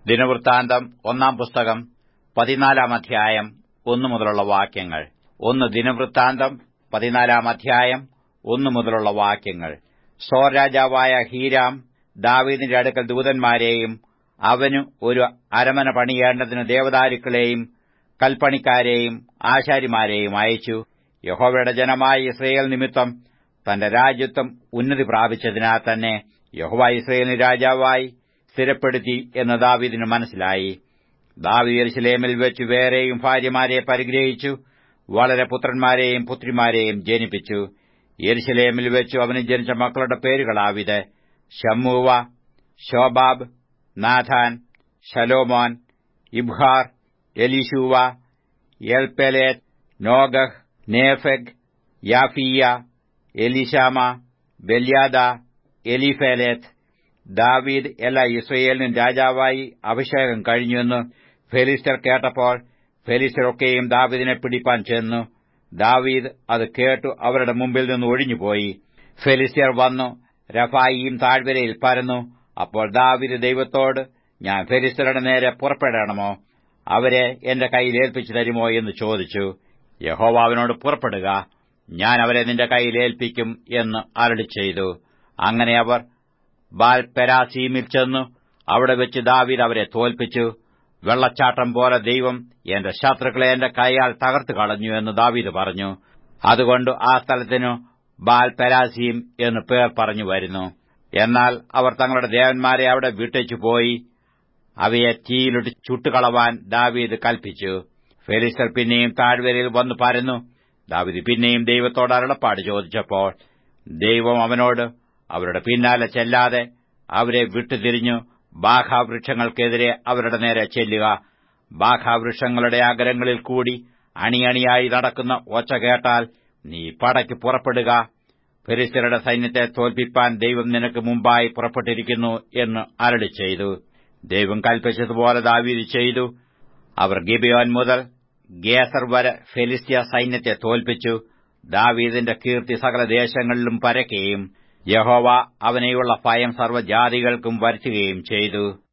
ദിനവൃത്താന്തം ഒന്നാം പുസ്തകം പതിനാലാം അധ്യായം ഒന്നു മുതലുള്ള വാക്യങ്ങൾ ഒന്ന് ദിനവൃത്താന്തം പതിനാലാം അധ്യായം ഒന്നു മുതലുള്ള വാക്യങ്ങൾ സോർ രാജാവായ ഹീരാം ദാവീദിന്റെ അടുക്കൽ ദൂതന്മാരെയും അവനു ഒരു അരമന പണിയേണ്ടതിന് ദേവദാരുക്കളെയും കൽപ്പണിക്കാരെയും ആശാരിമാരെയും അയച്ചു യഹോവയുടെ ജനമായ ഇസ്രയേൽ നിമിത്തം തന്റെ രാജ്യത്വം ഉന്നതി പ്രാപിച്ചതിനാൽ തന്നെ യഹോവ ഇസ്രയേലിന് രാജാവായി സ്ഥിരപ്പെടുത്തി എന്ന് ദാവീദിന് മനസ്സിലായി ദാവീദ് യെരുശലേമിൽ വെച്ച് വേറെയും ഭാര്യമാരെ പരിഗ്രഹിച്ചു വളരെ പുത്രന്മാരെയും പുത്രിമാരെയും ജനിപ്പിച്ചു യെരുശലേമിൽ വെച്ചു അവന് ജനിച്ച മക്കളുടെ പേരുകളാവിത് ഷമ്മൂവ ശോബാബ് നാഥാൻ ശലോമോൻ Ibhar Elishua Elpelet Nogah Nepheg Japhia Elishama Beeliada Eliphelet ദാവീദ് എല്ലാ ഇസ്രയേലിനും രാജാവായി അഭിഷേകം കഴിഞ്ഞുവെന്ന് ഫെലിസ്തർ കേട്ടപ്പോൾ ഫെലിസ്തരൊക്കെയും ദാവീദിനെ പിടിപ്പാൻ ചെന്നു ദാവീദ് അത് കേട്ടു അവരുടെ മുമ്പിൽ നിന്ന് ഒഴിഞ്ഞുപോയി ഫെലിസ്തർ വന്നു രഫായിയും താഴ്വരയിൽ പരന്നു അപ്പോൾ ദാവീദ് ദൈവത്തോട് ഞാൻ ഫെലിസ്തരുടെ നേരെ പുറപ്പെടണമോ അവരെ എന്റെ കയ്യിൽ ഏൽപ്പിച്ചു തരുമോ എന്ന് ചോദിച്ചു യഹോവ അവനോട് പുറപ്പെടുക ഞാൻ അവരെ നിന്റെ കയ്യിൽ ഏൽപ്പിക്കും എന്ന് അരളി ചെയ്തു അങ്ങനെ അവർ ബാൽ പെരാസീമിൽ ചെന്നു അവിടെ വെച്ച് ദാവീദ് അവരെ തോൽപ്പിച്ചു വെള്ളച്ചാട്ടം പോലെ ദൈവം എന്റെ ശത്രുക്കളെ എന്റെ കൈയാൽ തകർത്തു കളഞ്ഞു എന്ന് ദാവീദ് പറഞ്ഞു അതുകൊണ്ട് ആ സ്ഥലത്തിനു ബാൽ പെരാസീം എന്ന് പേർ പറഞ്ഞു വരുന്നു എന്നാൽ അവർ തങ്ങളുടെ ദേവന്മാരെ അവിടെ വിട്ടേച്ചു പോയി അവയെ തീയിലിട്ട് ചുട്ടുകളവാൻ ദാവീദ് കൽപ്പിച്ചു ഫെലിസ്തർ പിന്നെയും താഴ്വരയിൽ വന്നു പരന്നു ദാവീദ് പിന്നെയും ദൈവത്തോട് അരുളപ്പാട് ചോദിച്ചപ്പോൾ ദൈവം അവനോട് അവരുടെ പിന്നാലെ ചെല്ലാതെ അവരെ വിട്ടുതിരിഞ്ഞു ബാഹാവൃക്ഷങ്ങൾക്കെതിരെ അവരുടെ നേരെ ചെല്ലുക ബാഹാവൃക്ഷങ്ങളുടെ അഗ്രങ്ങളിൽ കൂടി അണിയണിയായി നടക്കുന്ന ഒച്ച കേട്ടാൽ നീ പടയ്ക്ക് പുറപ്പെടുക ഫെരിസ്തരുടെ സൈന്യത്തെ തോൽപ്പിപ്പാൻ ദൈവം നിനക്ക് മുമ്പായി പുറപ്പെട്ടിരിക്കുന്നു എന്ന് അരളി ചെയ്തു ദൈവം കൽപ്പിച്ചതുപോലെ ദാവീദ് ചെയ്തു അവർ ഗിബിയോൻ മുതൽ ഗേസർ വരെ ഫെലിസ്തീയ സൈന്യത്തെ തോൽപ്പിച്ചു ദാവീദിന്റെ കീർത്തി സകല ദേശങ്ങളിലും പരക്കുകയും യഹോവ അവനെയുള്ള ഭയം സർവ്വജാതികൾക്കും വരുത്തുകയും ചെയ്തു